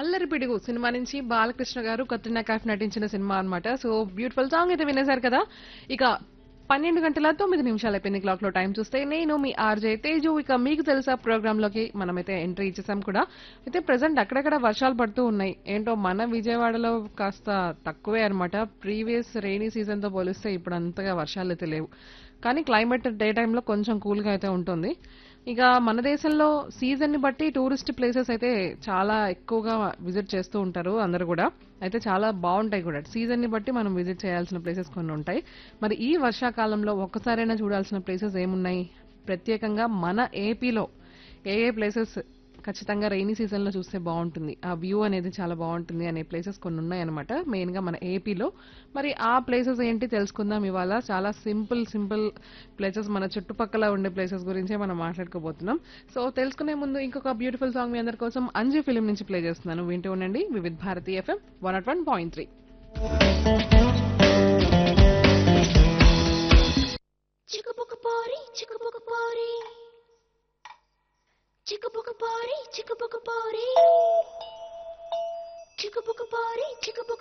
అల్లరి పిడుగు సినిమా నుంచి బాలకృష్ణ గారు కత్రినా కైఫ్ నటించిన సినిమా అన్నమాట సో బ్యూటిఫుల్ సాంగ్ అయితే వినేశారు కదా ఇక పన్నెండు గంటల తొమ్మిది నిమిషాలు అయిపోయింది క్లాక్ లో టైం చూస్తే నేను మీ ఆర్జే తేజు ఇక మీకు తెలుసా ప్రోగ్రామ్ లోకి మనమైతే ఎంట్రీ ఇచ్చేసాం కూడా అయితే ప్రెసెంట్ అక్కడక్కడ వర్షాలు పడుతూ ఉన్నాయి ఏంటో మన విజయవాడలో కాస్త తక్కువే అన్నమాట ప్రీవియస్ రెయినీ సీజన్ తో పోలిస్తే ఇప్పుడు అంతగా వర్షాలు అయితే లేవు కానీ క్లైమేట్ డే టైంలో కొంచెం కూల్గా అయితే ఉంటుంది ఇక మన దేశంలో సీజన్ ని బట్టి టూరిస్ట్ ప్లేసెస్ అయితే చాలా ఎక్కువగా విజిట్ చేస్తూ ఉంటారు అందరూ కూడా అయితే చాలా బాగుంటాయి కూడా సీజన్ ని బట్టి మనం విజిట్ చేయాల్సిన ప్లేసెస్ కొన్ని ఉంటాయి మరి ఈ వర్షాకాలంలో ఒక్కసారైనా చూడాల్సిన ప్లేసెస్ ఏమున్నాయి ప్రత్యేకంగా మన ఏపీలో ఏ ఏ ప్లేసెస్ ఖచ్చితంగా రైనీ సీజన్ లో చూస్తే బాగుంటుంది ఆ వ్యూ అనేది చాలా బాగుంటుంది అనే ప్లేసెస్ కొన్ని ఉన్నాయన్నమాట మెయిన్ గా మన ఏపీలో మరి ఆ ప్లేసెస్ ఏంటి తెలుసుకుందాం ఇవాళ చాలా సింపుల్ సింపుల్ ప్లేసెస్ మన చుట్టుపక్కల ఉండే ప్లేసెస్ గురించే మనం మాట్లాడుకోబోతున్నాం సో తెలుసుకునే ముందు ఇంకొక బ్యూటిఫుల్ సాంగ్ మీ అందరి కోసం అంజీ ఫిలిం నుంచి ప్లే చేస్తున్నాను వింటూ ఉండండి Vividh Bharati FM one nought one point three చిక్కుపుకు పోరి చిక్కుపుకు పోరి చిక్కుపుకు పోరి చిక్కుపుకు పోరి చిక్కుపుకు పోరి చిక్కుపుకు